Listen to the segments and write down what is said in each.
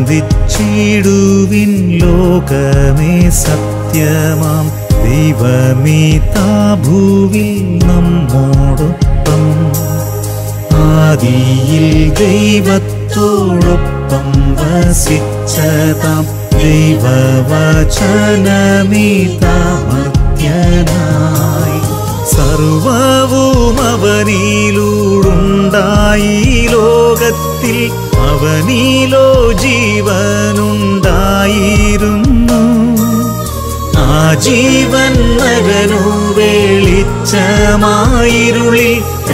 ചിന്തിച്ചിടുവിൻ ലോകമേ സത്യമാം ദൈവമേ താഭൂവിൽ നമ്മോടൊപ്പം ആദിയിൽ ദൈവത്തോടൊപ്പം വസിച്ചതാം ദൈവവചനമീതാമർത്യനായി സർവവും അവനിലൂടുണ്ടായി ലോകത്തിൽ അവനിലോ ജീവനുണ്ടായിരുന്നു ആ ജീവൻ നരനു വെളിച്ചമായിരുളിൽ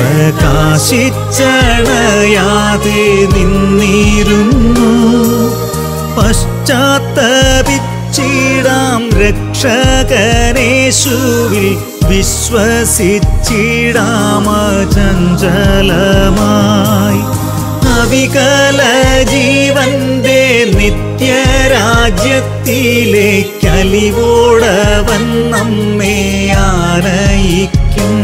പ്രകാശിച്ചണയാതെ നിന്നിരുന്നു പശ്ചാത്തപിച്ചിടാം രക്ഷകനേശുവിൽ വിശ്വസിച്ചിടാമചഞ്ചലമായി അവികല ജീവന്റെ നിത്യരാജ്യത്തിലേക്കലിവോടവൻ നമ്മെ ആനയിക്കും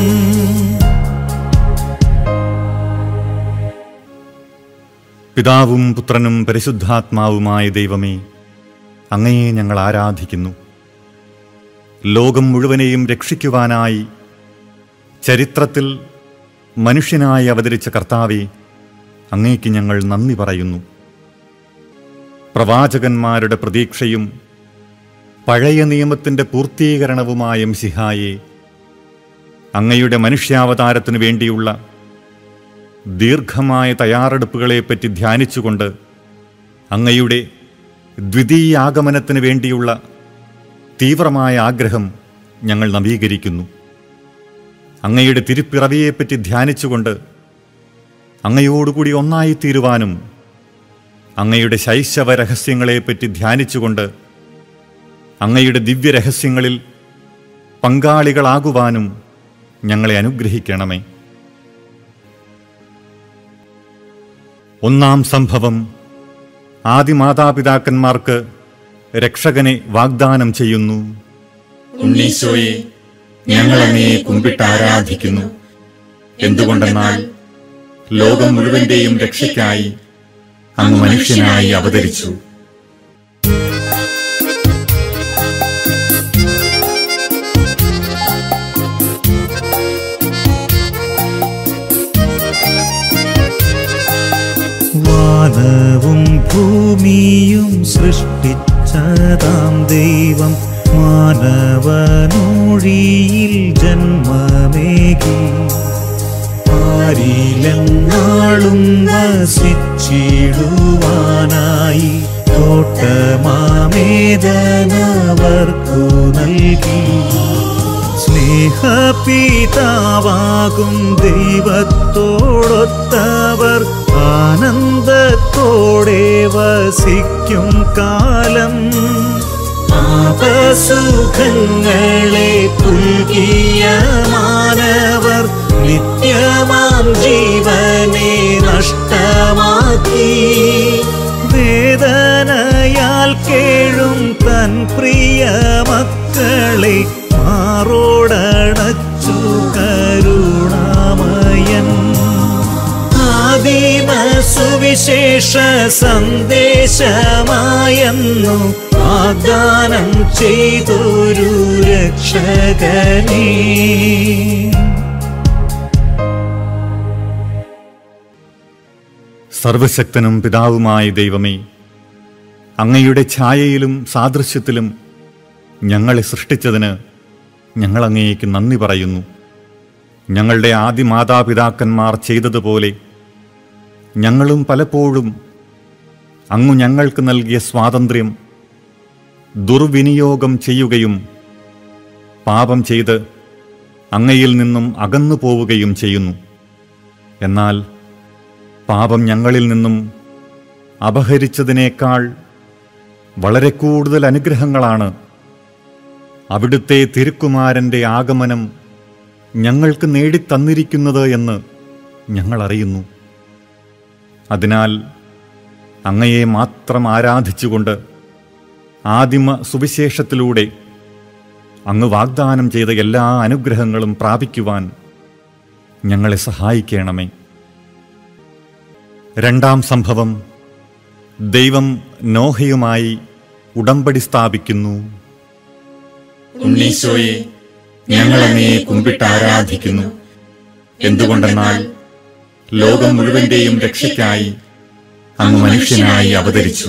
പിതാവും പുത്രനും പരിശുദ്ധാത്മാവുമായ ദൈവമേ അങ്ങയെ ഞങ്ങൾ ആരാധിക്കുന്നു ലോകം മുഴുവനെയും രക്ഷിക്കുവാനായി ചരിത്രത്തിൽ മനുഷ്യനായി അവതരിച്ച കർത്താവെ അങ്ങേക്ക് ഞങ്ങൾ നന്ദി പറയുന്നു പ്രവാചകന്മാരുടെ പ്രതീക്ഷയും പഴയ നിയമത്തിൻ്റെ പൂർത്തീകരണവുമായ സിഹായെ അങ്ങയുടെ മനുഷ്യാവതാരത്തിനു വേണ്ടിയുള്ള ദീർഘമായ തയ്യാറെടുപ്പുകളെപ്പറ്റി ധ്യാനിച്ചുകൊണ്ട് അങ്ങയുടെ ദ്വിതീയാഗമനത്തിന് വേണ്ടിയുള്ള തീവ്രമായ ആഗ്രഹം ഞങ്ങൾ നവീകരിക്കുന്നു അങ്ങയുടെ തിരുപ്പിറവിയെപ്പറ്റി ധ്യാനിച്ചുകൊണ്ട് അങ്ങയോടുകൂടി ഒന്നായിത്തീരുവാനും അങ്ങയുടെ ശൈശവ രഹസ്യങ്ങളെപ്പറ്റി ധ്യാനിച്ചുകൊണ്ട് അങ്ങയുടെ ദിവ്യരഹസ്യങ്ങളിൽ പങ്കാളികളാകുവാനും ഞങ്ങളെ അനുഗ്രഹിക്കണമേ ഒന്നാം സംഭവം ആദിമാതാപിതാക്കന്മാർക്ക് രക്ഷകനെ വാഗ്ദാനം ചെയ്യുന്നു ഉണ്ണീശോയെ ഞങ്ങൾ അങ്ങയെ കുമ്പിട്ട് ആരാധിക്കുന്നു എന്തുകൊണ്ടെന്നാൽ ലോകം മുഴുവന്റെയും രക്ഷയ്ക്കായി അങ്ങ് മനുഷ്യനായി അവതരിച്ചു വാനവും ഭൂമിയും സൃഷ്ടിച്ചതാം ദൈവം മാനവനൂഴിയിൽ ജന്മമേകി ആരിലെന്നാളും വസിച്ചിടുവാനായി തോട്ടമാമേദനവർക്കു നൽകി സ്നേഹപിതാവാകും ദൈവത്തോടൊത്തവർ ആനന്ദത്തോടെ വസിക്കും കാലം പാപസുഖങ്ങളെ പുൽകിയ മാനവർ നിത്യമാം ജീവനെ നഷ്ടമാക്കി വേദനയാൽ കേഴും തൻ പ്രിയ മക്കളെ മാറോടണച്ചു കരുണാമയൻ ആദിമ സുവിശേഷ സന്ദേശമായെന്നു വാഗ്ദാനം ചെയ്തൊരു രക്ഷകനേ സർവശക്തനും പിതാവുമായ ദൈവമേ അങ്ങയുടെ ഛായയിലും സാദൃശ്യത്തിലും ഞങ്ങളെ സൃഷ്ടിച്ചതിന് ഞങ്ങൾ അങ്ങേക്ക് നന്ദി പറയുന്നു ഞങ്ങളുടെ ആദ്യ മാതാപിതാക്കന്മാർ ചെയ്തതുപോലെ ഞങ്ങളും പലപ്പോഴും അങ്ങു ഞങ്ങൾക്ക് നൽകിയ സ്വാതന്ത്ര്യം ദുർവിനിയോഗം ചെയ്യുകയും പാപം ചെയ്ത് അങ്ങയിൽ നിന്നും അകന്നു പോവുകയും ചെയ്യുന്നു എന്നാൽ പാപം ഞങ്ങളിൽ നിന്നും അപഹരിച്ചതിനേക്കാൾ വളരെ കൂടുതൽ അനുഗ്രഹങ്ങളാണ് അവിടുത്തെ തിരുക്കുമാരൻ്റെ ആഗമനം ഞങ്ങൾക്ക് നേടിത്തന്നിരിക്കുന്നത് എന്ന് ഞങ്ങൾ അറിയുന്നു അതിനാൽ അങ്ങയെ മാത്രം ആരാധിച്ചുകൊണ്ട് ആദിമ സുവിശേഷത്തിലൂടെ അങ്ങ് വാഗ്ദാനം ചെയ്ത എല്ലാ അനുഗ്രഹങ്ങളും പ്രാപിക്കുവാൻ ഞങ്ങളെ സഹായിക്കണമേ രണ്ടാം സംഭവം ദൈവം നോഹയുമായി ഉടമ്പടി സ്ഥാപിക്കുന്നു ഉണ്ണീശോയെ ഞങ്ങൾ അങ്ങയെ കുമ്പിട്ട് ആരാധിക്കുന്നു എന്തുകൊണ്ടെന്നാൽ ലോകം മുഴുവന്റെയും രക്ഷയ്ക്കായി അങ്ങ് മനുഷ്യനായി അവതരിച്ചു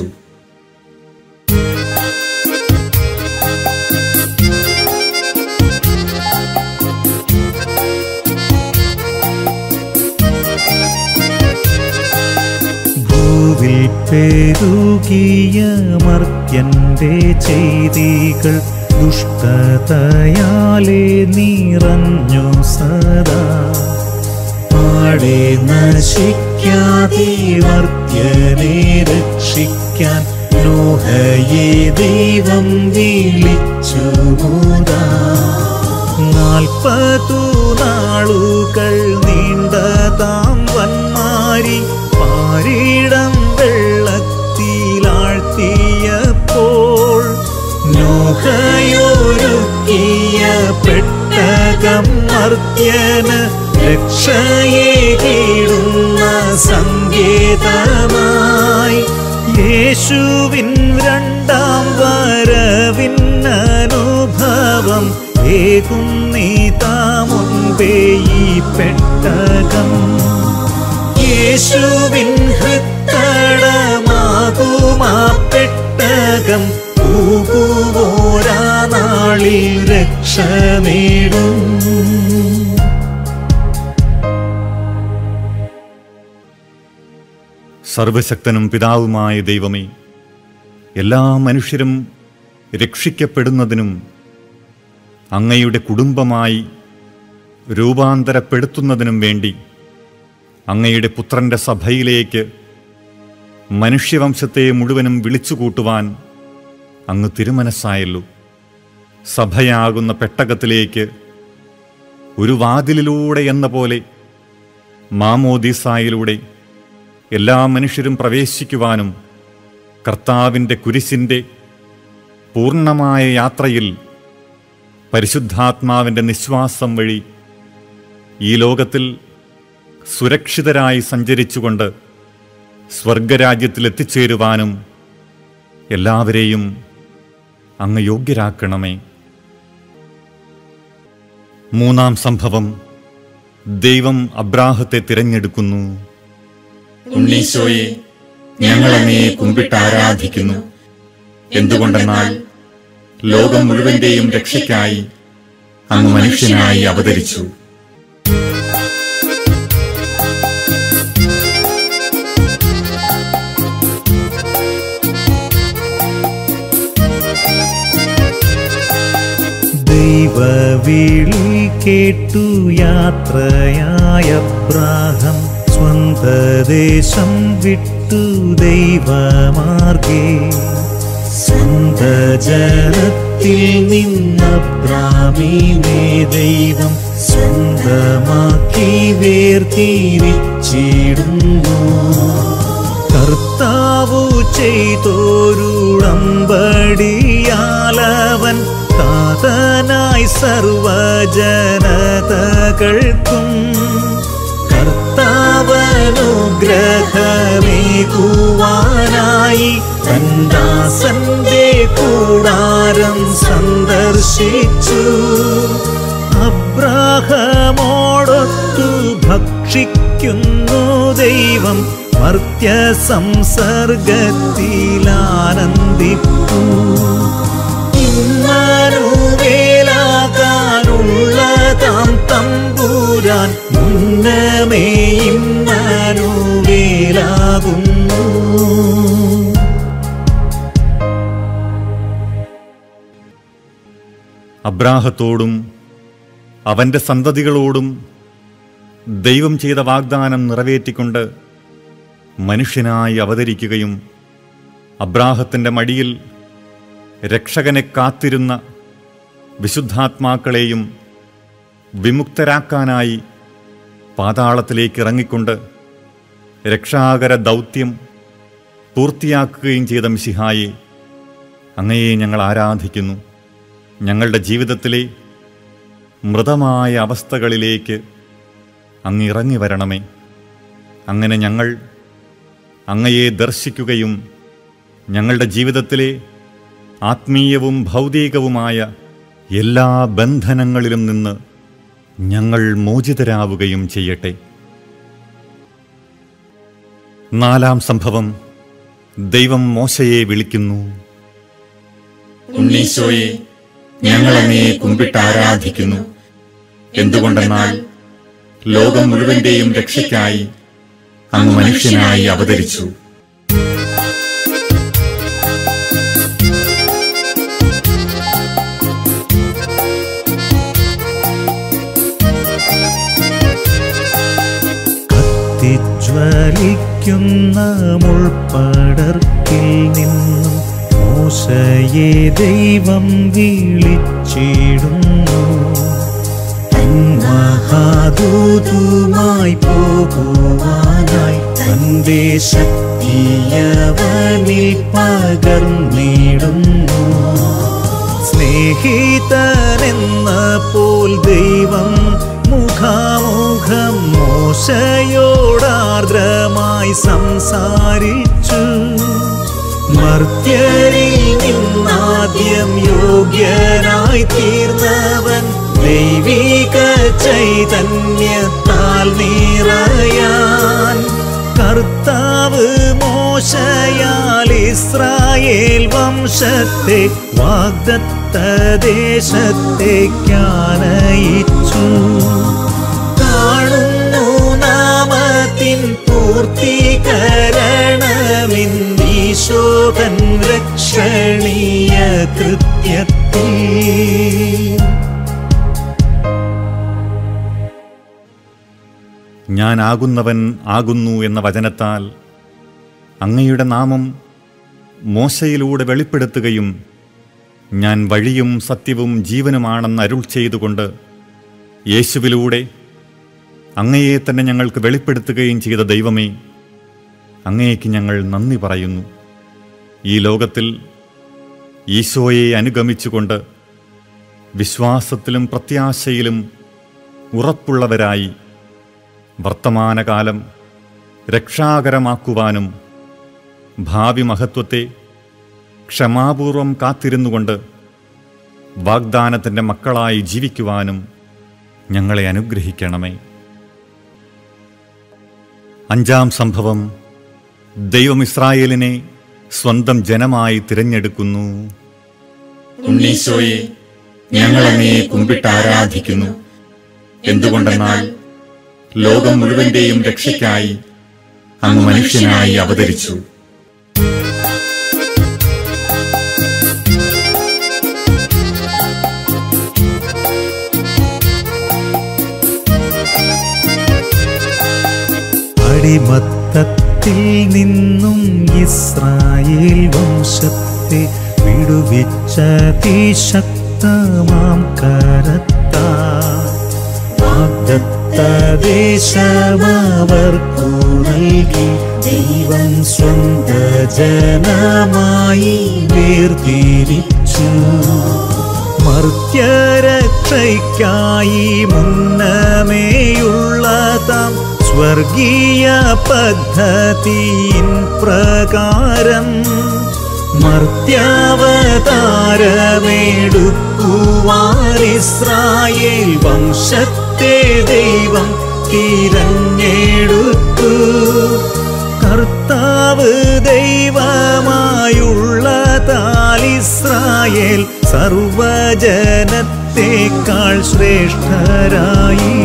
ഭൂവിൽ പെരുകിയ മർത്യന്റെ ചെയ്തികൾ ദുഷ്ടതയാലെ നിറഞ്ഞു സദാ പാടെ നശിക്കാതെ മർത്യനെ രക്ഷിക്കാൻ നോഹയെ ദൈവം വിളിച്ചു മൂതാ നാൽപ്പതു നാളുകൾ നീണ്ട താം വന്മാരി പാരിടം വെള്ളത്തിലാഴ്ത്തിയപ്പോൾ നോഹയൊരുക്കിയ പെട്ടകം മർത്യന് രക്ഷയെ കീടുന്ന സങ്കേതമായി യേശുവിൻ രണ്ടാം വരവിൻ അനുഭവം ഏകുന്നീതാ മുൻപേ ഈ പെട്ടകം യേശുവിൻ ഹൃത്തടമാകുമാ പെട്ടകം പോകുവോരാ നാളിൽ രക്ഷ നേടും സർവശക്തനും പിതാവുമായ ദൈവമേ എല്ലാ മനുഷ്യരും രക്ഷിക്കപ്പെടുന്നതിനും അങ്ങയുടെ കുടുംബമായി രൂപാന്തരപ്പെടുത്തുന്നതിനും വേണ്ടി അങ്ങയുടെ പുത്രന്റെ സഭയിലേക്ക് മനുഷ്യവംശത്തെ മുഴുവനും വിളിച്ചുകൂട്ടുവാൻ അങ്ങ് തിരുമനസ്സായല്ലോ സഭയാകുന്ന പെട്ടകത്തിലേക്ക് ഒരു വാതിലിലൂടെ എന്ന പോലെ മാമോദീസായിലൂടെ എല്ലാ മനുഷ്യരും പ്രവേശിക്കുവാനും കർത്താവിൻ്റെ കുരിശിൻ്റെ പൂർണ്ണമായ യാത്രയിൽ പരിശുദ്ധാത്മാവിൻ്റെ നിശ്വാസം വഴി ഈ ലോകത്തിൽ സുരക്ഷിതരായി സഞ്ചരിച്ചുകൊണ്ട് സ്വർഗരാജ്യത്തിൽ എത്തിച്ചേരുവാനും എല്ലാവരെയും അങ്ങ് യോഗ്യരാക്കണമേ മൂന്നാം സംഭവം ദൈവം അബ്രാഹത്തെ തിരഞ്ഞെടുക്കുന്നു ഉണ്ണീശോയെ ഞങ്ങൾ അങ്ങയെ കുമ്പിട്ട് ആരാധിക്കുന്നു എന്തുകൊണ്ടെന്നാൽ ലോകം മുഴുവന്റെയും രക്ഷയ്ക്കായി അങ്ങ് മനുഷ്യനായി അവതരിച്ചു ദൈവവിളി കേട്ടു യാത്രയായ അബ്രാഹം സ്വന്തദേശം വിട്ടു ദൈവമാർഗേ സ്വന്ത ജനത്തിൽ നിന്നബ്രാമീനെ ദൈവം സ്വന്തമാക്കി വേർതിരിച്ചിടുന്നു കർത്താവു ചെയ്തോരുടമ്പടിയാലവൻ താതനായി സർവജനതകൾക്കും കർത്താവനുഗ്രഹമേകുവാനായി തന്ദാസന്റെ കൂടാരം സന്ദർശിച്ചു അബ്രാഹമോടൊത്തു ഭക്ഷിക്കുന്നു ദൈവം മർത്യ സംസർഗത്തിലാനന്ദിപ്പൂ ഇമ്മാനുവേലാകാനുള്ള താം തമ്പൂരാൻ മുന്നമേ ഇമ്മാനുവേലാകുന്നു അബ്രാഹത്തോടും അവൻ്റെ സന്തതികളോടും ദൈവം ചെയ്ത വാഗ്ദാനം നിറവേറ്റിക്കൊണ്ട് മനുഷ്യനായി അവതരിക്കുകയും അബ്രാഹത്തിൻ്റെ മടിയിൽ രക്ഷകനെ കാത്തിരുന്ന വിശുദ്ധാത്മാക്കളെയും വിമുക്തരാക്കാനായി പാതാളത്തിലേക്ക് ഇറങ്ങിക്കൊണ്ട് രക്ഷാകര ദൗത്യം പൂർത്തിയാക്കുകയും ചെയ്ത മിശിഹായെ അങ്ങയെ ഞങ്ങൾ ആരാധിക്കുന്നു ഞങ്ങളുടെ ജീവിതത്തിലെ മൃതമായ അവസ്ഥകളിലേക്ക് അങ്ങ് ഇറങ്ങി വരണമേ അങ്ങനെ ഞങ്ങൾ അങ്ങയെ ദർശിക്കുകയും ഞങ്ങളുടെ ജീവിതത്തിലെ ആത്മീയവും ഭൗതികവുമായ എല്ലാ ബന്ധനങ്ങളിലും നിന്ന് ഞങ്ങൾ മോചിതരാവുകയും ചെയ്യട്ടെ നാലാം സംഭവം ദൈവം മോശയെ വിളിക്കുന്നു ഉണ്ണീശോയെ ഞങ്ങൾ അങ്ങയെ കുമ്പിട്ട് ആരാധിക്കുന്നു എന്തുകൊണ്ടെന്നാൽ ലോകം മുഴുവന്റെയും രക്ഷയ്ക്കായി അങ്ങ് മനുഷ്യനായി അവതരിച്ചു കത്തിജ്വലിക്കുന്ന മുൾപ്പടർക്കിൽ നിന്നും മോശയെ ദൈവം വിളിച്ചിടുന്നു മഹാദൂതുമായി പോകുവാനായി തന്റെ ശക്തിയവനിൽ പകർന്നിടുന്നു സ്നേഹിതനെന്ന പോൽ ദൈവം മുഖാമുഖം മോശയോടാർദ്രമായി സംസാരിച്ചു മർത്യരിൽ നിന്നാദ്യം യോഗ്യനായി തീർന്നവൻ ദൈവിക ചൈതന്യത്താൽ നിറയാൻ കർത്താവ് മോശയാൽ ഇസ്രായേൽ വംശത്തെ വാഗ്ദത്ത ദേശത്തേക്കാനയിച്ചു കാണുന്നു നാമത്തിൻ പൂർത്തീകരണമിന്നീശോകൻ രക്ഷണീയ കൃത്യത്തിൽ ഞാനാകുന്നവൻ ആകുന്നു എന്ന വചനത്താൽ അങ്ങയുടെ നാമം മോശയിലൂടെ വെളിപ്പെടുത്തുകയും ഞാൻ വഴിയും സത്യവും ജീവനുമാണെന്ന് അരുൾ ചെയ്തുകൊണ്ട് യേശുവിലൂടെ അങ്ങയെ തന്നെ ഞങ്ങൾക്ക് വെളിപ്പെടുത്തുകയും ചെയ്ത ദൈവമേ അങ്ങേക്ക് ഞങ്ങൾ നന്ദി പറയുന്നു ഈ ലോകത്തിൽ ഈശോയെ അനുഗമിച്ചുകൊണ്ട് വിശ്വാസത്തിലും പ്രത്യാശയിലും ഉറപ്പുള്ളവരായി വർത്തമാനകാലം രക്ഷാകരമാക്കുവാനും ഭാവി മഹത്വത്തെ ക്ഷമാപൂർവം കാത്തിരുന്നുകൊണ്ട് വാഗ്ദാനത്തിൻ്റെ മക്കളായി ജീവിക്കുവാനും ഞങ്ങളെ അനുഗ്രഹിക്കണമേ അഞ്ചാം സംഭവം ദൈവം ഇസ്രായേലിനെ സ്വന്തം ജനമായി തിരഞ്ഞെടുക്കുന്നു ഉണ്ണീശോയെ ഞങ്ങൾ അങ്ങയെ കുമ്പിട്ട് ആരാധിക്കുന്നു എന്തുകൊണ്ടെന്നാൽ ലോകം മുഴുവന്റെയും രക്ഷയ്ക്കായി അങ്ങ് മനുഷ്യനായി അവതരിച്ചു അടിമത്തത്തിൽ നിന്നും ഇസ്രായേൽ വംശത്തെ വിടുവിച്ച തീശക്തമാം കരത്താ വാഗ്ദത്ത ദേശമവർക്കു നൽകി ദൈവം സ്വന്ത ജനമായി വേർതിരിച്ചു മർത്യരക്ഷയ്ക്കായി മുന്നമേയുള്ളതാം സ്വർഗീയ പദ്ധതിയിൻ പ്രകാരം മർത്യാവതാരമേടുക്കുവാൻ ഇസ്രായേൽ വംശത്തെ ദൈവം തിരഞ്ഞെടുത്തു കർത്താവ് ദൈവമായുള്ള ഇസ്രായേൽ സർവജനത്തെക്കാൾ ശ്രേഷ്ഠരായി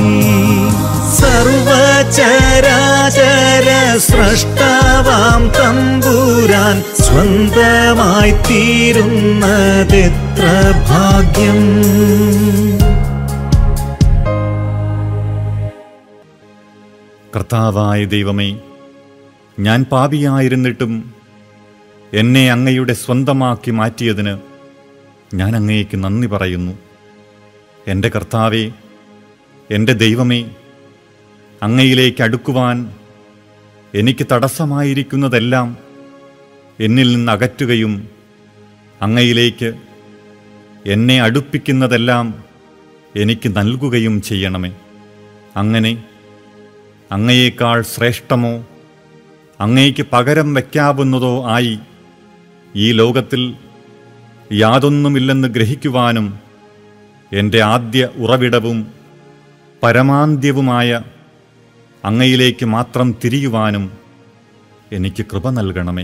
സർവചരാചര സ്രഷ്ടാവാം തമ്പുരാൻ സ്വന്തമായി തീരുന്നതെത്ര ഭാഗ്യം കർത്താവായ ദൈവമേ ഞാൻ പാപിയായിരുന്നിട്ടും എന്നെ അങ്ങയുടെ സ്വന്തമാക്കി മാറ്റിയതിന് ഞാൻ അങ്ങേക്ക് നന്ദി പറയുന്നു എൻ്റെ കർത്താവേ എൻ്റെ ദൈവമേ അങ്ങയിലേക്ക് അടുക്കുവാൻ എനിക്ക് തടസ്സമായിരിക്കുന്നതെല്ലാം എന്നിൽ നിന്ന് അകറ്റുകയും അങ്ങയിലേക്ക് എന്നെ അടുപ്പിക്കുന്നതെല്ലാം എനിക്ക് നൽകുകയും ചെയ്യണമേ അങ്ങനെ അങ്ങയേക്കാൾ ശ്രേഷ്ഠമോ അങ്ങേക്ക് പകരം വയ്ക്കാവുന്നതോ ആയി ഈ ലോകത്തിൽ യാതൊന്നുമില്ലെന്ന് ഗ്രഹിക്കുവാനും എൻ്റെ ആദ്യ ഉറവിടവും പരമാന്ത്യവുമായ അങ്ങയിലേക്ക് മാത്രം തിരിയുവാനും എനിക്ക് കൃപ നൽകണമേ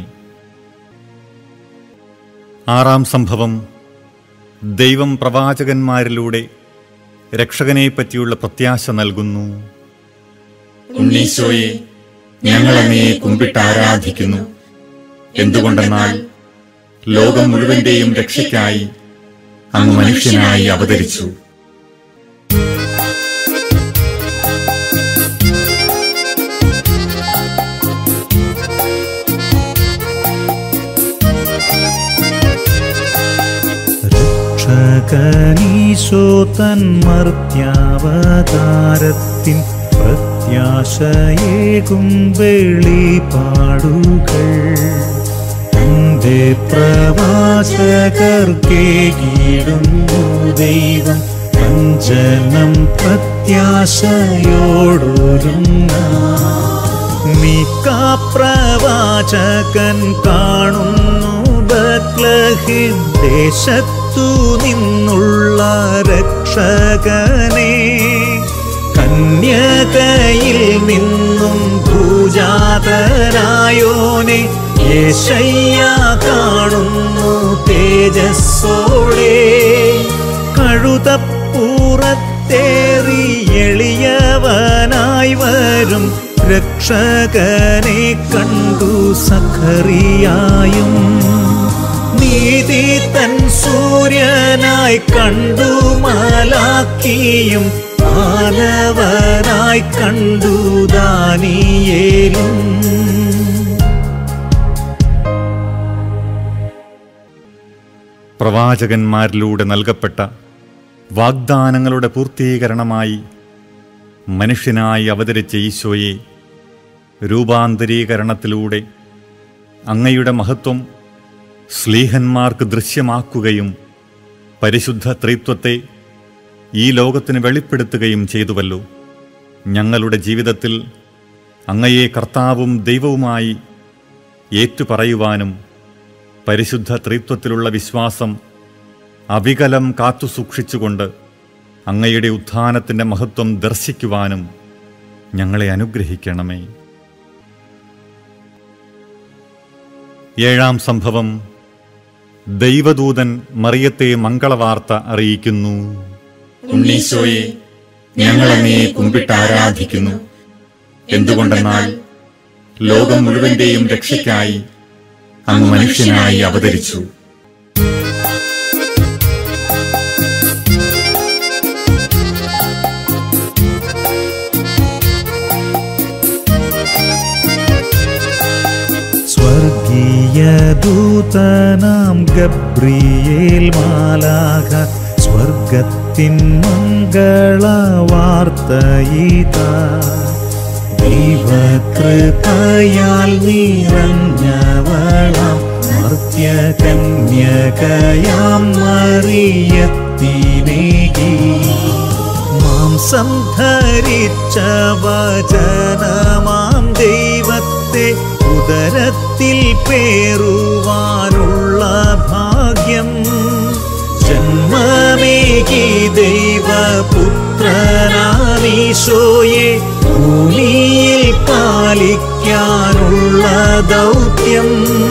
ആറാം സംഭവം ദൈവം പ്രവാചകന്മാരിലൂടെ രക്ഷകനെ പറ്റിയുള്ള പ്രത്യാശ നൽകുന്നു ഉണ്ണീശോയെ ഞങ്ങൾ അങ്ങയെ കുമ്പിട്ട് ആരാധിക്കുന്നു എന്തുകൊണ്ടെന്നാൽ ലോകം മുഴുവന്റെയും രക്ഷയ്ക്കായി അങ്ങ് മനുഷ്യനായി അവതരിച്ചു രക്ഷകനീശോ തന്മർത്യാവതാരത്തിൻ പ്രത്യാശയേകും വെളിപാടുകൾ തന്റെ പ്രവാചകർക്കേകിടുന്നു ദൈവം പഞ്ചനം പ്രത്യാശയോടൊരുങ്ങ പ്രവാചകൻ കാണുന്നു ബത്ലഹിം ദേശത്തു നിന്നുള്ള രക്ഷകനെ കന്യകയിൽ നിന്നും പൂജാതരായോനെ യേശയ്യ കാണുന്നു തേജസ്സോടെ കഴുതപ്പൂറത്തേറി എളിയവനായി വരും രക്ഷകനെ കണ്ടു സഖറിയായും നീതി തൻ സൂര്യനായി കണ്ടു മാലാക്കിയും മാനവനായി കണ്ടു ദാനിയേലും പ്രവാചകന്മാരിലൂടെ നൽകപ്പെട്ട വാഗ്ദാനങ്ങളുടെ പൂർത്തീകരണമായി മനുഷ്യനായി അവതരിച്ച ഈശോയെ രൂപാന്തരീകരണത്തിലൂടെ അങ്ങയുടെ മഹത്വം സ്ലീഹന്മാർക്ക് ദൃശ്യമാക്കുകയും പരിശുദ്ധ ത്രിത്വത്തെ ഈ ലോകത്തിന് വെളിപ്പെടുത്തുകയും ചെയ്തുവല്ലോ ഞങ്ങളുടെ ജീവിതത്തിൽ അങ്ങയെ കർത്താവും ദൈവവുമായി ഏറ്റുപറയുവാനും പരിശുദ്ധ ത്രിത്വത്തിലുള്ള വിശ്വാസം അവികലം കാത്തുസൂക്ഷിച്ചുകൊണ്ട് അങ്ങയുടെ ഉത്ഥാനത്തിൻ്റെ മഹത്വം ദർശിക്കുവാനും ഞങ്ങളെ അനുഗ്രഹിക്കണമേ ഏഴാം സംഭവം ദൈവദൂതൻ മറിയത്തെ മംഗളവാർത്ത അറിയിക്കുന്നു ഉണ്ണീശോയെ ഞങ്ങൾ അങ്ങയെ കുമ്പിട്ട് ആരാധിക്കുന്നു എന്തുകൊണ്ടെന്നാൽ ലോകം മുഴുവന്റെയും രക്ഷയ്ക്കായി അങ്ങ് മനുഷ്യനായി അവതരിച്ചു സ്വർഗീയ ദൂതനാം ഗബ്രിയേൽ മാലാക സ്വർഗത്തിൻ മംഗള വാർത്തയിതാ ദൈവകൃപയാൽ നിറഞ്ഞവളാം മർത്യകന്യകയാം മറിയത്തിനേകി മാംസം ധരിച്ച വചനമാം ദൈവത്തെ ഉദരത്തിൽ പേറുവാനുള്ള ഭാഗ്യം ജന്മമേകി ദൈവപുത്രനാമീശോയെ ഭൂമിയിൽ പാലിക്കാനുള്ള ദൗത്യം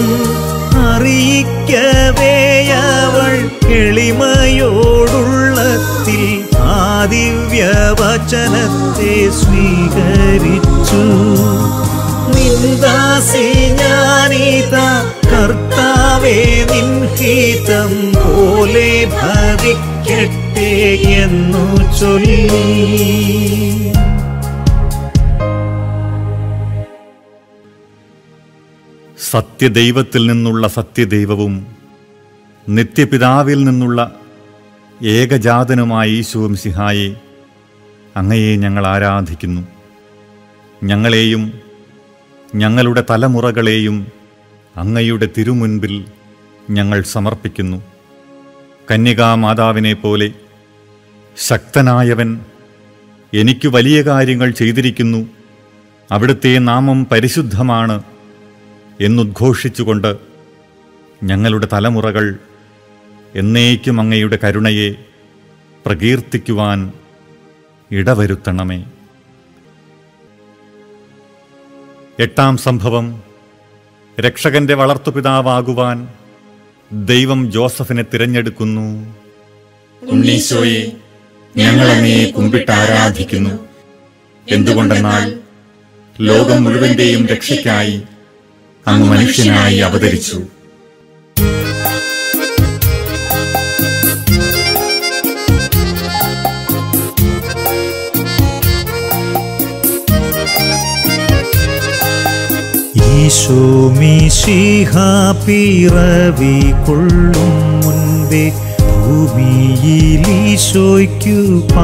അറിയിക്കവേയവൾ എളിമയോടുള്ളത്തിൽ ആ ദിവ്യവചനത്തെ സ്വീകരിച്ചു നിന്ദാസി ഞാനീത കർത്താവേ നിൻഹിതം പോലെ ഭവിക്കട്ടെ എന്നു ചൊല്ലി സത്യദൈവത്തിൽ നിന്നുള്ള സത്യദൈവവും നിത്യപിതാവിൽ നിന്നുള്ള ഏകജാതനുമായ ഈശോം സിഹായെ അങ്ങയെ ഞങ്ങൾ ആരാധിക്കുന്നു ഞങ്ങളെയും ഞങ്ങളുടെ തലമുറകളെയും അങ്ങയുടെ തിരുമുൻപിൽ ഞങ്ങൾ സമർപ്പിക്കുന്നു കന്യകാമാതാവിനെ പോലെ ശക്തനായവൻ എനിക്ക് വലിയ കാര്യങ്ങൾ ചെയ്തിരിക്കുന്നു അവിടുത്തെ നാമം പരിശുദ്ധമാണ് എന്നുദ്ഘോഷിച്ചുകൊണ്ട് ഞങ്ങളുടെ തലമുറകൾ എന്നേക്കും അങ്ങയുടെ കരുണയെ പ്രകീർത്തിക്കുവാൻ ഇടവരുത്തണമേ എട്ടാം സംഭവം രക്ഷകന്റെ വളർത്തുപിതാവാകുവാൻ ദൈവം ജോസഫിനെ തിരഞ്ഞെടുക്കുന്നു ഉണ്ണീശോയെ ഞങ്ങൾ അങ്ങയെ കുമ്പിട്ട് ആരാധിക്കുന്നു എന്തുകൊണ്ടെന്നാൽ ലോകം മുഴുവന്റെയും രക്ഷയ്ക്കായി അങ്ങ് മനുഷ്യനായി അവതരിച്ചു ഈശോ മിശിഹാ പിറവി കൊള്ളും മുൻപേ ഭൂമിയിൽ ഈശോയ്ക്കു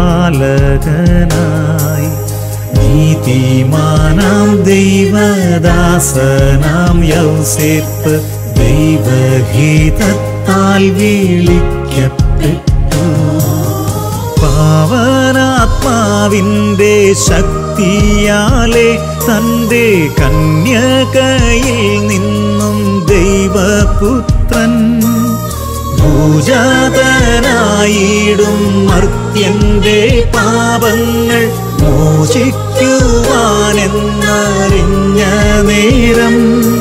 പാലകനായി നീതിമാനാം ദൈവദാസനാം യൗസേപ്പ് ദൈവഹിതത്താൽ വിളിക്കപ്പെട്ടു പാവനാത്മാവിൻ്റെ ശക്തിയാലെ തൻ്റെ കന്യകയിൽ നിന്നും ദൈവപുത്രൻ ഭൂജാതനായിടും മർത്യന്റെ പാപങ്ങൾ മോചിക്കുവാനെന്നറിഞ്ഞ നേരം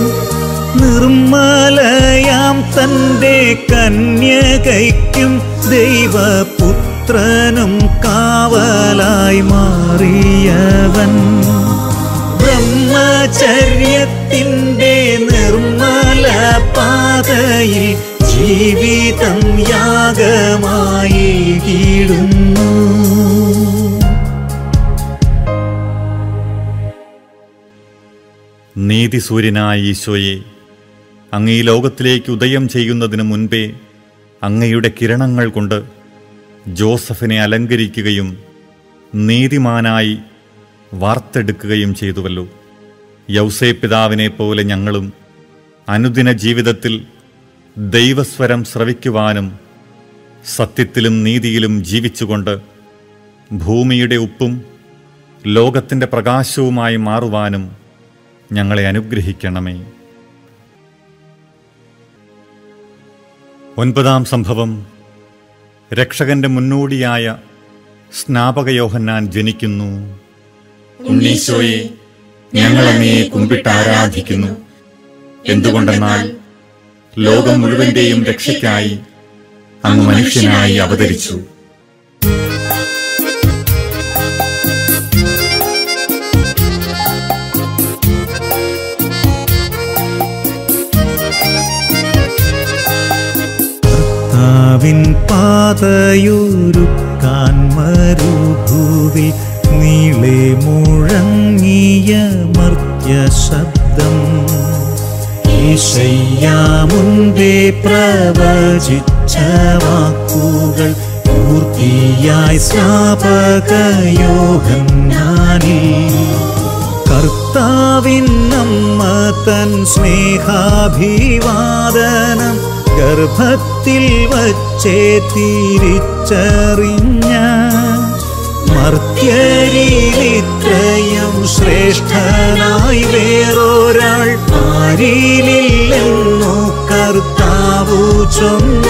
നിർമ്മലയാം തന്റെ കന്യകയ്ക്കും ദൈവപുത്രനും കാവലായി മാറിയവൻ ബ്രഹ്മചര്യത്തിൻ്റെ നിർമ്മല പാതയിൽ ജീവിതം യാഗമായി കീടുന്നു നീതിസൂര്യനായ ഈശോയെ അങ്ങ് ഈ ലോകത്തിലേക്ക് ഉദയം ചെയ്യുന്നതിന് മുൻപേ അങ്ങയുടെ കിരണങ്ങൾ കൊണ്ട് ജോസഫിനെ അലങ്കരിക്കുകയും നീതിമാനായി വാർത്തെടുക്കുകയും ചെയ്തുവല്ലോ യൗസേ പിതാവിനെ പോലെ ഞങ്ങളും അനുദിന ജീവിതത്തിൽ ദൈവസ്വരം ശ്രവിക്കുവാനും സത്യത്തിലും നീതിയിലും ജീവിച്ചുകൊണ്ട് ഭൂമിയുടെ ഉപ്പും ലോകത്തിൻ്റെ പ്രകാശവുമായി മാറുവാനും ഞങ്ങളെ അനുഗ്രഹിക്കണമേ ഒൻപതാം സംഭവം രക്ഷകന്റെ മുന്നോടിയായ സ്നാപക യോഹന്നാൻ ജനിക്കുന്നു ഉണ്ണീശോയെ ഞങ്ങൾ അങ്ങയെ കുമ്പിട്ട് ആരാധിക്കുന്നു എന്തുകൊണ്ടെന്നാൽ ലോകം മുഴുവന്റെയും രക്ഷയ്ക്കായി അങ്ങ് മനുഷ്യനായി അവതരിച്ചു കർത്താവിൻ പാതയൊരുക്കാൻ മരുഭൂവി നീളെ മുഴങ്ങിയ മർത്യ ശബ്ദം ഈശയ്യാമുൻപേ പ്രവചിച്ച വാക്കുകൾ പൂർത്തിയായി സ്നാപകയോഹന്നാനിൽ കർത്താവിൻ നമ്മ തൻ സ്നേഹാഭിവാദനം ഗർഭത്തിൽ വച്ചേ തിരിച്ചറിഞ്ഞ മർത്യരിലിത്രയും ശ്രേഷ്ഠനായി വേറൊരാൾ ആരിലില്ലെന്നു കർത്താവു ചൊന്ന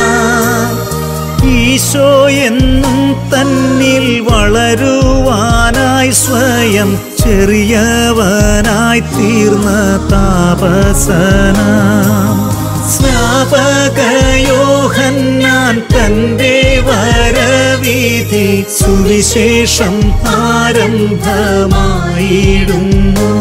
ഈശോ എന്നും തന്നിൽ വളരുവാനായി സ്വയം ചെറിയവനായി തീർന്ന താപസനാം സ്നാപകയോഹന്നാൻ തന്റെ വരവീതി സുവിശേഷം ആരംഭമായിടുന്നു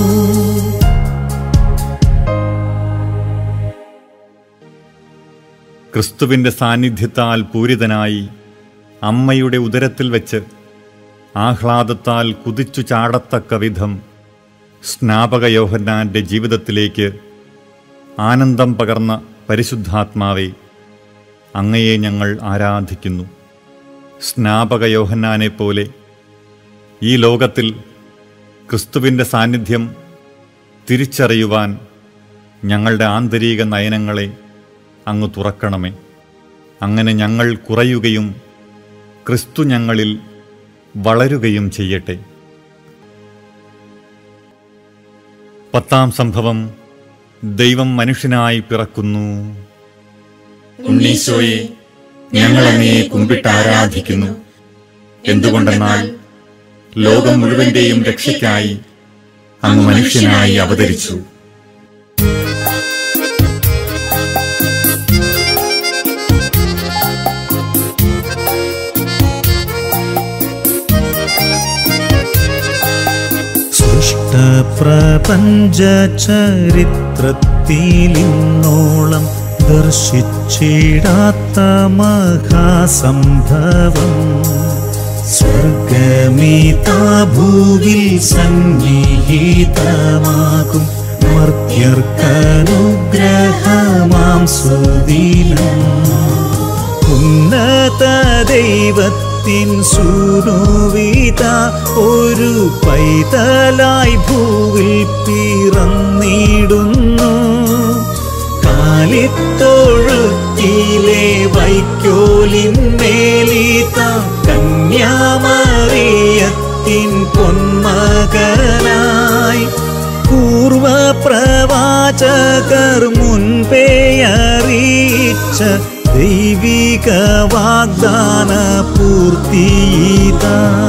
ക്രിസ്തുവിൻ്റെ സാന്നിധ്യത്താൽ പൂരിതനായി അമ്മയുടെ ഉദരത്തിൽ വെച്ച് ആഹ്ലാദത്താൽ കുതിച്ചു ചാടത്തക്ക വിധം സ്നാപക യോഹന്നാൻ്റെ ജീവിതത്തിലേക്ക് ആനന്ദം പകർന്ന പരിശുദ്ധാത്മാവെ അങ്ങയെ ഞങ്ങൾ ആരാധിക്കുന്നു സ്നാപക യോഹന്നാനെ പോലെ ഈ ലോകത്തിൽ ക്രിസ്തുവിൻ്റെ സാന്നിധ്യം തിരിച്ചറിയുവാൻ ഞങ്ങളുടെ ആന്തരിക നയനങ്ങളെ അങ്ങ് തുറക്കണമേ അങ്ങനെ ഞങ്ങൾ കുറയുകയും ക്രിസ്തു ഞങ്ങളിൽ വളരുകയും ചെയ്യട്ടെ പത്താം സംഭവം ദൈവം മനുഷ്യനായി പിറക്കുന്നു ഉണ്ണീശോയെ ഞങ്ങൾ അങ്ങയെ കുമ്പിട്ട് ആരാധിക്കുന്നു എന്തുകൊണ്ടെന്നാൽ ലോകം മുഴുവന്റെയും രക്ഷയ്ക്കായി അങ്ങ് മനുഷ്യനായി അവതരിച്ചു സൃഷ്ടപ്രപഞ്ച ചരിത്രത്തിലിന്നോളം ദർശിച്ചിടാത്ത മഹാസംഭവം സ്വർഗമീതാഭൂവിൽ സന്നിഹിതമാകും മർത്യർക്കനുഗ്രഹമാം സുദീനം ഉന്നത ദൈവത്തിൻ സൂനുവിത ഒരു പൈതലായി ഭൂവിൽ പിറന്നിടുന്നു കാലിത്തൊഴുത്തിലെ വൈക്കോലിന്മേലിത കന്യാമറിയത്തിൻ പൊന്മകനായി പൂർവപ്രവാചകർ മുൻപേ അറിയിച്ച ദൈവിക വാഗ്ദാന പൂർത്തിയിത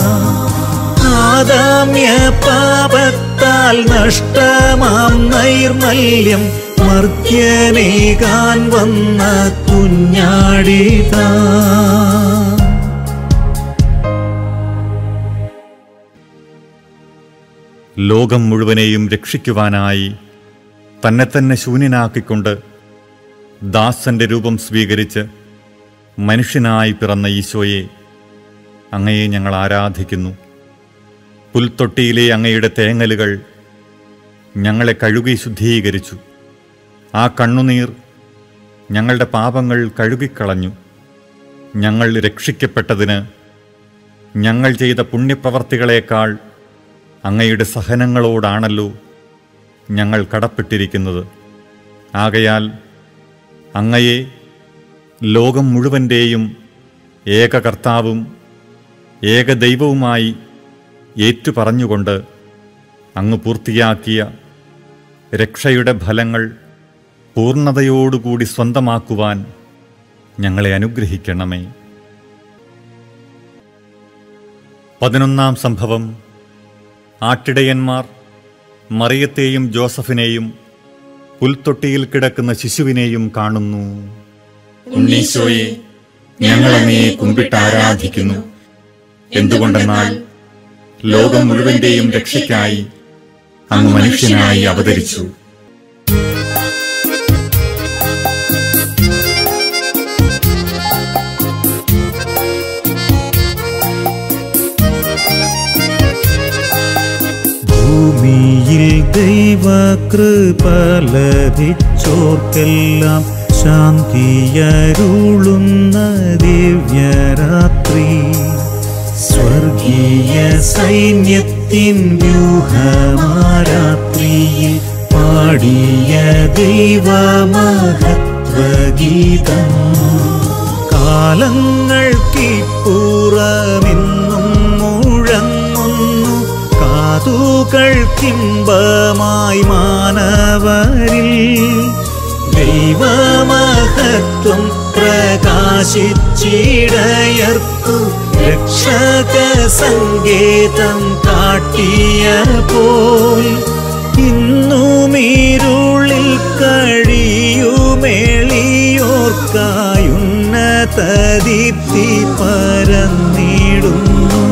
ആദാമ്യ പാപത്താൽ നഷ്ടമാം നൈർമല്യം മർത്യനേകാൻ വന്ന കുഞ്ഞാടിതാ ലോകം മുഴുവനെയും രക്ഷിക്കുവാനായി തന്നെ തന്നെ ശൂന്യനാക്കിക്കൊണ്ട് ദാസന്റെ രൂപം സ്വീകരിച്ച് മനുഷ്യനായി പിറന്ന ഈശോയെ അങ്ങയെ ഞങ്ങൾ ആരാധിക്കുന്നു പുൽത്തൊട്ടിയിലെ അങ്ങയുടെ തേങ്ങലുകൾ ഞങ്ങളെ കഴുകി ശുദ്ധീകരിച്ചു ആ കണ്ണുനീർ ഞങ്ങളുടെ പാപങ്ങൾ കഴുകിക്കളഞ്ഞു ഞങ്ങൾ രക്ഷിക്കപ്പെട്ടതിന് ഞങ്ങൾ ചെയ്ത പുണ്യപ്രവർത്തികളേക്കാൾ അങ്ങയുടെ സഹനങ്ങളോടാണല്ലോ ഞങ്ങൾ കടപ്പെട്ടിരിക്കുന്നത് ആകയാൽ അങ്ങയെ ലോകം മുഴുവൻ്റെയും ഏക കർത്താവും ഏക ദൈവവുമായി ഏറ്റുപറഞ്ഞുകൊണ്ട് അങ്ങ് പൂർത്തിയാക്കിയ രക്ഷയുടെ ഫലങ്ങൾ പൂർണ്ണതയോടുകൂടി സ്വന്തമാക്കുവാൻ ഞങ്ങളെ അനുഗ്രഹിക്കണമേ പതിനൊന്നാം സംഭവം ആട്ടിടയന്മാർ മറിയത്തെയും ജോസഫിനെയും പുൽത്തൊട്ടിയിൽ കിടക്കുന്ന ശിശുവിനെയും കാണുന്നു ഉണ്ണീശോയെ ഞങ്ങൾ അങ്ങയെ കുമ്പിട്ട് ആരാധിക്കുന്നു എന്തുകൊണ്ടെന്നാൽ ലോകം മുഴുവന്റെയും രക്ഷയ്ക്കായി അങ്ങ് മനുഷ്യനായി അവതരിച്ചു ഭൂമിയിൽ ദൈവകൃപ ലഭിച്ചോർക്കെല്ലാം ശാന്തിയരുളുന്ന ദിവ്യരാത്രി സ്വർഗീയ സൈന്യത്തിൻ വ്യൂഹമാരാത്രിയിൽ പാടിയ ദൈവമഹത്വഗീതം കാലങ്ങൾക്കിപ്പുറമെന്നും മുഴങ്ങുന്നു കാതുകൾക്കിമ്പമായി മാനവരിൽ ദൈവമഹത്വം പ്രകാശിച്ചിടയർക്കു രക്ഷക സങ്കേതം കാട്ടിയ പോൽ ഇന്നുമീരുളിൽ കഴിയുമെളിയോർക്കായുന്നത ദീപ്തി പരന്നിടുന്നു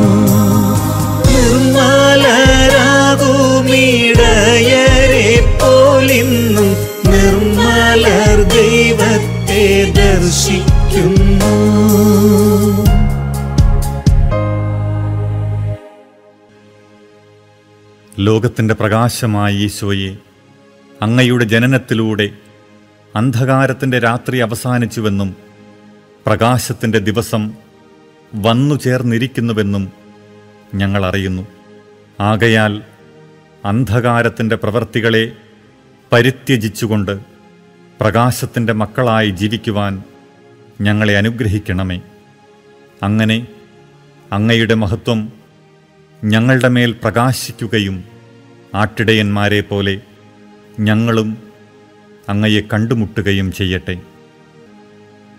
നിർമ്മലരാകുമിടയരെ പോലിന്നും നിർമ്മലർ ദൈവത്തെ ദർശിക്കുന്നു ലോകത്തിൻ്റെ പ്രകാശമായ ഈശോയെ അങ്ങയുടെ ജനനത്തിലൂടെ അന്ധകാരത്തിൻ്റെ രാത്രി അവസാനിച്ചുവെന്നും പ്രകാശത്തിൻ്റെ ദിവസം വന്നു ചേർന്നിരിക്കുന്നുവെന്നും ഞങ്ങൾ അറിയുന്നു ആകയാൽ അന്ധകാരത്തിൻ്റെ പ്രവൃത്തികളെ പരിത്യജിച്ചുകൊണ്ട് പ്രകാശത്തിൻ്റെ മക്കളായി ജീവിക്കുവാൻ ഞങ്ങളെ അനുഗ്രഹിക്കണമേ അങ്ങനെ അങ്ങയുടെ മഹത്വം ഞങ്ങളുടെ മേൽ പ്രകാശിക്കുകയും ആട്ടിടയന്മാരെ പോലെ ഞങ്ങളും അങ്ങയെ കണ്ടുമുട്ടുകയും ചെയ്യട്ടെ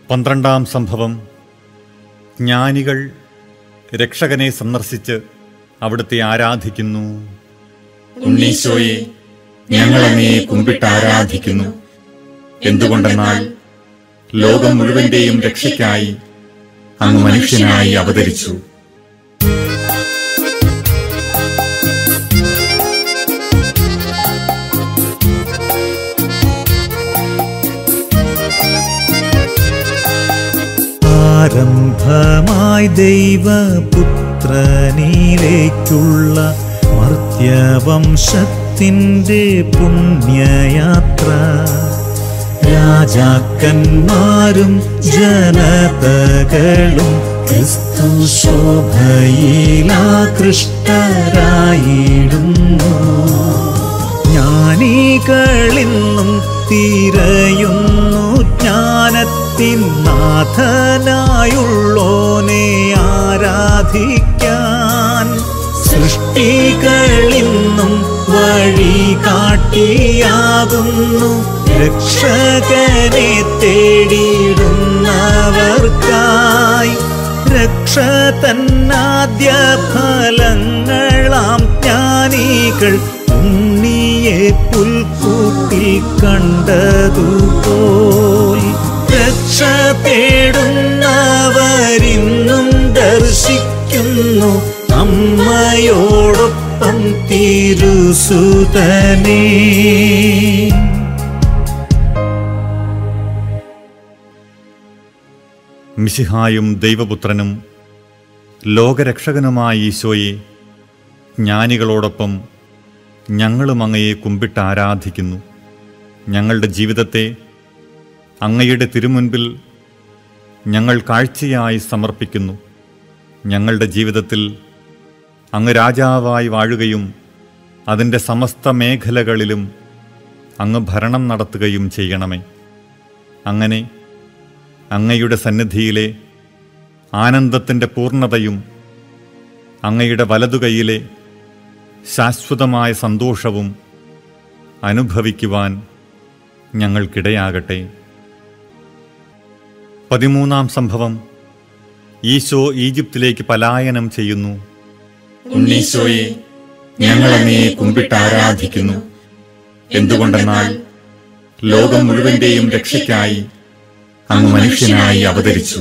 പന്ത്രണ്ടാം സംഭവം ജ്ഞാനികൾ രക്ഷകനെ സന്ദർശിച്ച് അവിടുത്തെ ആരാധിക്കുന്നു ഉണ്ണീശോയെ ഞങ്ങൾ അങ്ങയെ കുമ്പിട്ട് ആരാധിക്കുന്നു എന്തുകൊണ്ടെന്നാൽ ലോകം മുഴുവന്റെയും രക്ഷയ്ക്കായി അങ്ങ് മനുഷ്യനായി അവതരിച്ചു ആരംഭമായി ദൈവപുത്രനിലേക്കുള്ള മർത്യവംശത്തിൻ്റെ പുണ്യയാത്ര രാജാക്കന്മാരും ജനതകളും ക്രിസ്തു ശോഭയിലാകൃഷ്ടരായിടുന്നു ജ്ഞാനികളിന്നും തിരയുന്നു ജ്ഞാനത്തിൻ നാഥനായുള്ളോനെ ആരാധിക്കാൻ സൃഷ്ടികളിന്നും വഴി കാട്ടിയാകുന്നു രക്ഷകനെ തേടിയിടുന്നവർക്കായി രക്ഷ തന്നാദ്യ ഫലങ്ങളാം ജ്ഞാനികൾ ഉണ്ണിയെ പുൽക്കൂട്ടിൽ കണ്ടതുപോൽ രക്ഷ തേടുന്നവരിന്നും ദർശിക്കുന്നു അമ്മയോടൊപ്പം തിരുസുതനേ മിശിഹായും ദൈവപുത്രനും ലോകരക്ഷകനുമായ ഈശോയെ ജ്ഞാനികളോടൊപ്പം ഞങ്ങളും അങ്ങയെ കുമ്പിട്ട് ആരാധിക്കുന്നു ഞങ്ങളുടെ ജീവിതത്തെ അങ്ങയുടെ തിരുമുൻപിൽ ഞങ്ങൾ കാഴ്ചയായി സമർപ്പിക്കുന്നു ഞങ്ങളുടെ ജീവിതത്തിൽ അങ്ങ് രാജാവായി വാഴുകയും അതിൻ്റെ സമസ്ത മേഖലകളിലും അങ്ങ് ഭരണം നടത്തുകയും ചെയ്യണമേ അങ്ങനെ അങ്ങയുടെ സന്നിധിയിലെ ആനന്ദത്തിൻ്റെ പൂർണ്ണതയും അങ്ങയുടെ വലതുകൈയിലെ ശാശ്വതമായ സന്തോഷവും അനുഭവിക്കുവാൻ ഞങ്ങൾക്കിടയാകട്ടെ പതിമൂന്നാം സംഭവം ഈശോ ഈജിപ്തിലേക്ക് പലായനം ചെയ്യുന്നു ഉണ്ണീശോയെ ഞങ്ങൾ അങ്ങയെ കുമ്പിട്ട് ആരാധിക്കുന്നു എന്തുകൊണ്ടെന്നാൽ ലോകം മുഴുവന്റെയും രക്ഷയ്ക്കായി അങ്ങ് മനുഷ്യനായി അവതരിച്ചു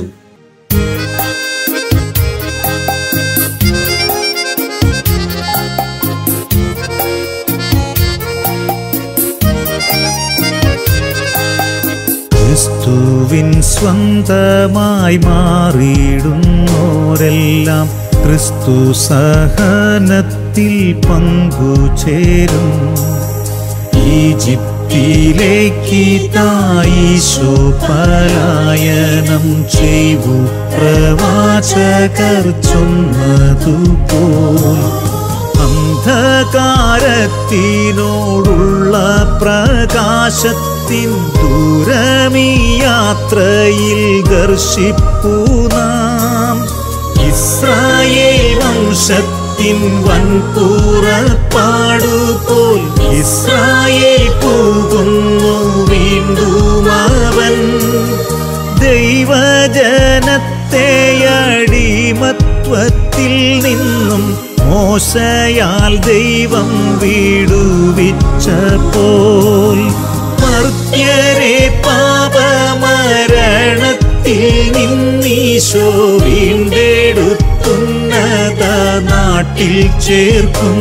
ക്രിസ്തുവിൻ സ്വന്തമായി മാറിയിടുന്നോരെല്ലാം ക്രിസ്തു സഹനത്തിൽ പങ്കുചേരും ഈജിപ്തിലേക്ക് തായിശോ പലായനം ചെയ്തു പ്രവാചകർ ചൊന്നതുപോൽ അന്ധകാരത്തിനോടുള്ള പ്രകാശത്തിൻ ദൂരമീ യാത്രയിൽ ദർശിപ്പു നാം ഇസ്രായേൽ വംശത്തിൻ വൻപുറപ്പാടുപോൽ ഇസ്രായേൽ പോകുന്നു വീണ്ടും അവൻ ദൈവജനത്തെ അടിമത്വത്തിൽ നിന്നും മോശയാൽ ദൈവം വീടുവിച്ചപ്പോൾ മർത്യരെ പാപമരണത്തിൽ നിന്നീശോ വീണ്ടെടുത്തുന്നത നാട്ടിൽ ചേർക്കും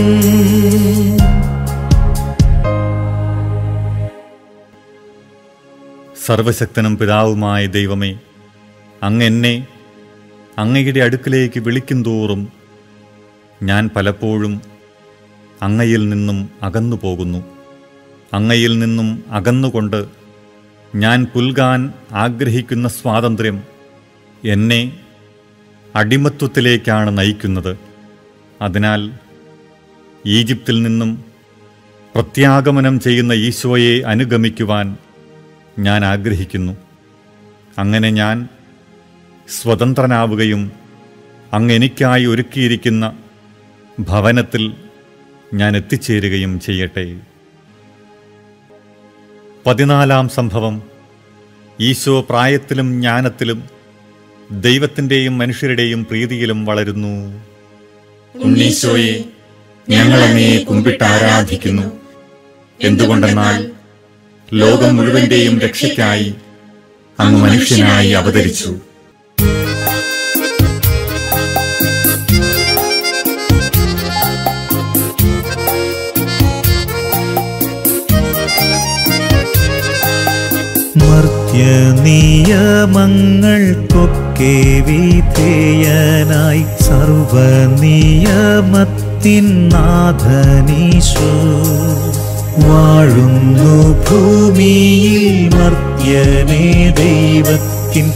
സർവശക്തനും പിതാവുമായ ദൈവമേ അങ്ങ് എന്നെ അങ്ങയുടെ അടുക്കിലേക്ക് വിളിക്കും തോറും ഞാൻ പലപ്പോഴും അങ്ങയിൽ നിന്നും അകന്നു പോകുന്നു അങ്ങയിൽ നിന്നും അകന്നുകൊണ്ട് ഞാൻ പുൽകാൻ ആഗ്രഹിക്കുന്ന സ്വാതന്ത്ര്യം എന്നെ അടിമത്വത്തിലേക്കാണ് നയിക്കുന്നത് അതിനാൽ ഈജിപ്തിൽ നിന്നും പ്രത്യാഗമനം ചെയ്യുന്ന ഈശോയെ അനുഗമിക്കുവാൻ ഞാൻ ആഗ്രഹിക്കുന്നു അങ്ങനെ ഞാൻ സ്വതന്ത്രനാവുകയും അങ്ങ് എനിക്കായി ഒരുക്കിയിരിക്കുന്ന ഭവനത്തിൽ ഞാൻ എത്തിച്ചേരുകയും ചെയ്യട്ടെ പതിനാലാം സംഭവം ഈശോ പ്രായത്തിലും ജ്ഞാനത്തിലും ദൈവത്തിൻ്റെയും മനുഷ്യരുടെയും പ്രീതിയിലും വളരുന്നു ഉണ്ണീശോയെ ഞങ്ങൾ അങ്ങയെ കുമ്പിട്ട് ആരാധിക്കുന്നു എന്തുകൊണ്ടെന്നാൽ ലോകം മുഴുവന്റെയും രക്ഷയ്ക്കായി അങ്ങ് മനുഷ്യനായി അവതരിച്ചു മർത്യനിയമങ്ങൾക്കൊക്കെ വിധേയനായി സർവനിയമത്തിൻ നാഥനീശോ വാഴുന്നു ഭൂമിയിൽ മർത്യനെ ദൈവത്തിൻ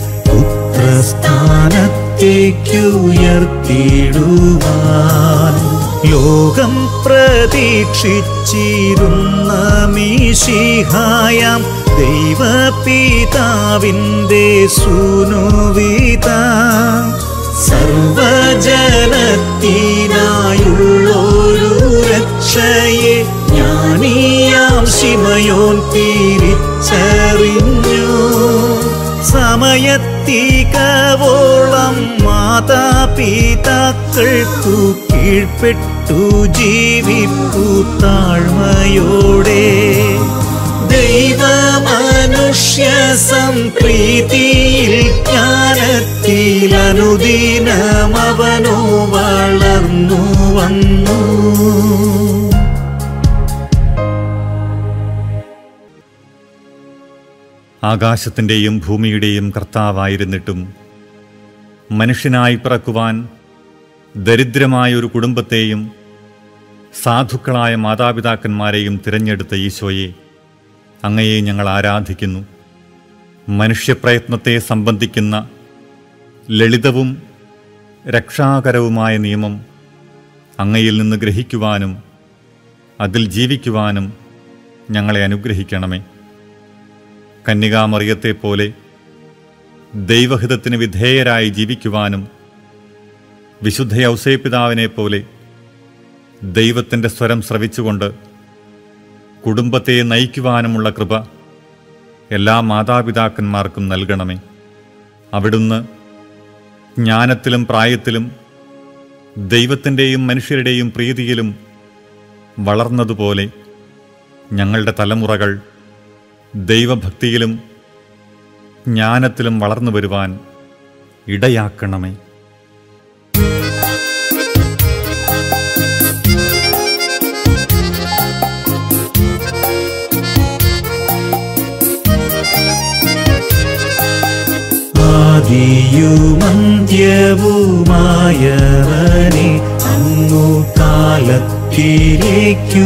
പുത്രസ്ഥാനത്തേക്കുയർത്തിടുവാൻ ലോകം പ്രതീക്ഷിച്ചിരുന്ന മീശിഹായാം ദൈവപിതാവിൻ്റെ സുനുവിത സർവജനത്തിനായുള്ളൊരു രക്ഷയെ ജ്ഞാനിയാം ശിമയോൻ തിരിച്ചറിഞ്ഞു സമയത്തികവോളം മാതാപിതാക്കൾക്കു കീഴ്പ്പെട്ടു ജീവിപ്പു താഴ്മയോടെ ദൈവമനുഷ്യ സംപ്രീതിയിൽ ജ്ഞാനത്തിൽ അനുദിനം അവനോ വളർന്നു വന്നു ആകാശത്തിൻ്റെയും ഭൂമിയുടെയും കർത്താവായിരുന്നിട്ടും മനുഷ്യനായി പിറക്കുവാൻ ദരിദ്രമായ ഒരു കുടുംബത്തെയും സാധുക്കളായ മാതാപിതാക്കന്മാരെയും തിരഞ്ഞെടുത്ത ഈശോയെ അങ്ങയെ ഞങ്ങൾ ആരാധിക്കുന്നു മനുഷ്യപ്രയത്നത്തെ സംബന്ധിക്കുന്ന ലളിതവും രക്ഷാകരവുമായ നിയമം അങ്ങയിൽ നിന്ന് ഗ്രഹിക്കുവാനും അതിൽ ജീവിക്കുവാനും ഞങ്ങളെ അനുഗ്രഹിക്കണമേ കന്യകാമറിയത്തെ പോലെ ദൈവഹിതത്തിന് വിധേയരായി ജീവിക്കുവാനും വിശുദ്ധ ഔസേപിതാവിനെ പോലെ ദൈവത്തിൻ്റെ സ്വരം ശ്രവിച്ചുകൊണ്ട് കുടുംബത്തെ നയിക്കുവാനുമുള്ള കൃപ എല്ലാ മാതാപിതാക്കന്മാർക്കും നൽകണമേ അവിടുന്ന് ജ്ഞാനത്തിലും പ്രായത്തിലും ദൈവത്തിൻ്റെയും മനുഷ്യരുടെയും പ്രീതിയിലും വളർന്നതുപോലെ ഞങ്ങളുടെ തലമുറകൾ ദൈവഭക്തിയിലും ജ്ഞാനത്തിലും വളർന്നു വരുവാൻ ഇടയാക്കണമേ ആദിയുമന്ത്യവുമായവനെ അങ്ങു കാലത്തിലേക്കു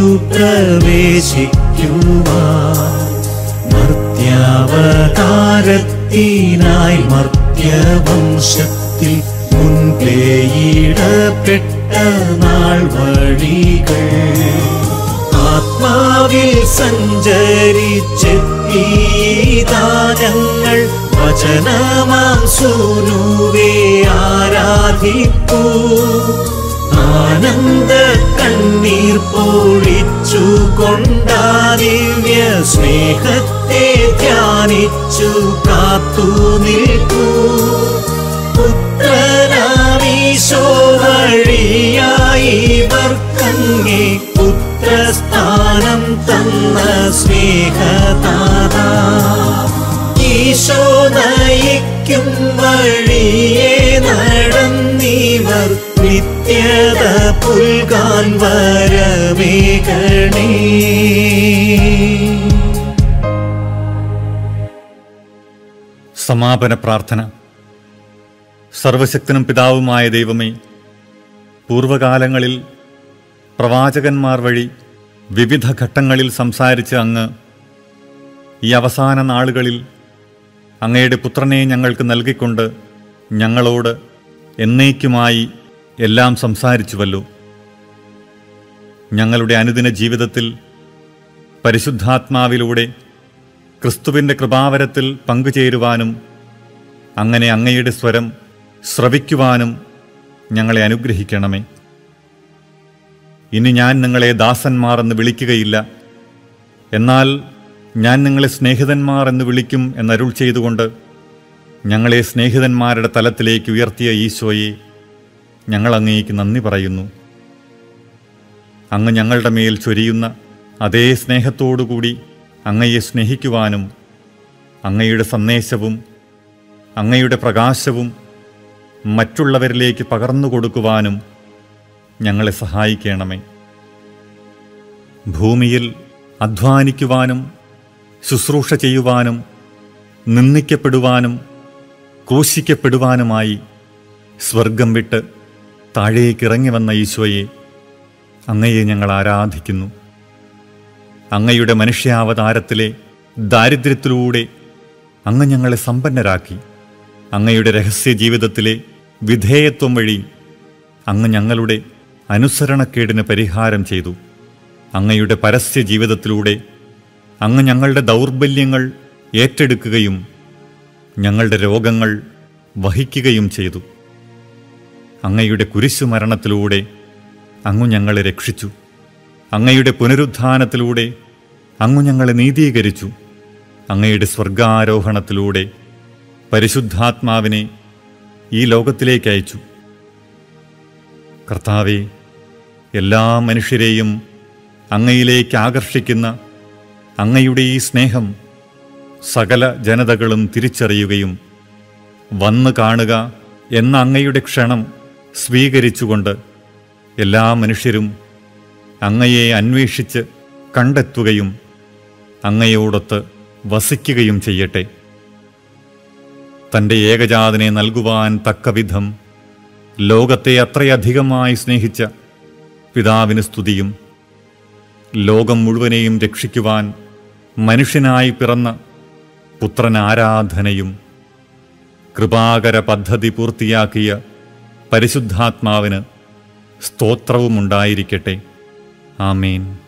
പ്രവേശിക്കുവാൻ മർത്യാവതാരത്തിനായി മർത്യവംശത്തിൽ മുൻപേയിടപ്പെട്ട നാൾ വഴികൾ ആത്മാവിൽ സഞ്ചരിച്ചെത്തിയങ്ങൾ വചനമാം സൂനുവേ ആരാധിപ്പൂ ആനന്ദ കണ്ണീർ പൊഴിച്ചു കൊണ്ടാ ദിവ്യ സ്നേഹത്തെ ധ്യാനിച്ചു കാത്തു നിൽക്കൂ പുത്രനാമീശോ വഴിയായി വർക്കങ്ങേ പുത്രസ്ഥാനം തന്ന സ്നേഹതാത ഈശോ നയിക്കും വഴിയെ നടന്നിവർ നിത്യത പുൽകാൻ വരവേഗണേ സമാപന പ്രാർത്ഥന സർവശക്തനും പിതാവുമായ ദൈവമേ പൂർവകാലങ്ങളിൽ പ്രവാചകന്മാർ വഴി വിവിധ ഘട്ടങ്ങളിൽ സംസാരിച്ച അങ്ങ് ഈ അവസാന നാളുകളിൽ അങ്ങയുടെ പുത്രനെ ഞങ്ങൾക്ക് നൽകിക്കൊണ്ട് ഞങ്ങളോട് എന്നേക്കുമായി എല്ലാം സംസാരിച്ചുവല്ലോ ഞങ്ങളുടെ അനുദിന ജീവിതത്തിൽ പരിശുദ്ധാത്മാവിലൂടെ ക്രിസ്തുവിൻ്റെ കൃപാവരത്തിൽ പങ്കുചേരുവാനും അങ്ങനെ അങ്ങയുടെ സ്വരം ശ്രവിക്കുവാനും ഞങ്ങളെ അനുഗ്രഹിക്കണമേ ഇനി ഞാൻ നിങ്ങളെ ദാസന്മാർ എന്ന് വിളിക്കുകയില്ല എന്നാൽ ഞാൻ നിങ്ങളെ സ്നേഹിതന്മാർ എന്ന് വിളിക്കും എന്നരുൾ ചെയ്തുകൊണ്ട് ഞങ്ങളെ സ്നേഹിതന്മാരുടെ തലത്തിലേക്ക് ഉയർത്തിയ ഈശോയെ ഞങ്ങൾ അങ്ങേക്ക് നന്ദി പറയുന്നു അങ്ങ് ഞങ്ങളുടെ മേൽ ചൊരിയുന്ന അതേ സ്നേഹത്തോടുകൂടി അങ്ങയെ സ്നേഹിക്കുവാനും അങ്ങയുടെ സന്ദേശവും അങ്ങയുടെ പ്രകാശവും മറ്റുള്ളവരിലേക്ക് പകർന്നു കൊടുക്കുവാനും ഞങ്ങളെ സഹായിക്കണമേ ഭൂമിയിൽ അധ്വാനിക്കുവാനും ശുശ്രൂഷ ചെയ്യുവാനും നിന്ദിക്കപ്പെടുവാനും ക്രൂശിക്കപ്പെടുവാനുമായി സ്വർഗം വിട്ട് താഴേക്കിറങ്ങി വന്ന ഈശോയെ അങ്ങയെ ഞങ്ങൾ ആരാധിക്കുന്നു അങ്ങയുടെ മനുഷ്യാവതാരത്തിലെ ദാരിദ്ര്യത്തിലൂടെ അങ്ങ് ഞങ്ങളെ സമ്പന്നരാക്കി അങ്ങയുടെ രഹസ്യ ജീവിതത്തിലെ വിധേയത്വം വഴി അങ്ങ് ഞങ്ങളുടെ അനുസരണക്കേടിന് പരിഹാരം ചെയ്തു അങ്ങയുടെ പരസ്യ ജീവിതത്തിലൂടെ അങ്ങ് ഞങ്ങളുടെ ദൗർബല്യങ്ങൾ ഏറ്റെടുക്കുകയും ഞങ്ങളുടെ രോഗങ്ങൾ വഹിക്കുകയും ചെയ്തു അങ്ങയുടെ കുരിശുമരണത്തിലൂടെ അങ്ങു ഞങ്ങളെ രക്ഷിച്ചു അങ്ങയുടെ പുനരുത്ഥാനത്തിലൂടെ അങ്ങു ഞങ്ങളെ നീതീകരിച്ചു അങ്ങയുടെ സ്വർഗാരോഹണത്തിലൂടെ പരിശുദ്ധാത്മാവിനെ ഈ ലോകത്തിലേക്ക് അയച്ചു കർത്താവെ എല്ലാ മനുഷ്യരെയും അങ്ങയിലേക്ക് ആകർഷിക്കുന്ന അങ്ങയുടെ ഈ സ്നേഹം സകല ജനതകളും തിരിച്ചറിയുകയും വന്നു കാണുക എന്ന അങ്ങയുടെ ക്ഷണം സ്വീകരിച്ചുകൊണ്ട് എല്ലാ മനുഷ്യരും അങ്ങയെ അന്വേഷിച്ച് കണ്ടെത്തുകയും അങ്ങയോടൊത്ത് വസിക്കുകയും ചെയ്യട്ടെ തൻ്റെ ഏകജാതനെ നൽകുവാൻ തക്കവിധം ലോകത്തെ അത്രയധികമായി സ്നേഹിച്ച പിതാവിന് സ്തുതിയും ലോകം മുഴുവനെയും രക്ഷിക്കുവാൻ മനുഷ്യനായി പിറന്ന പുത്രൻ ആരാധനയും കൃപാകര പദ്ധതി പൂർത്തിയാക്കിയ പരിശുദ്ധാത്മാവിന് സ്തോത്രവുമുണ്ടായിരിക്കട്ടെ ആമേൻ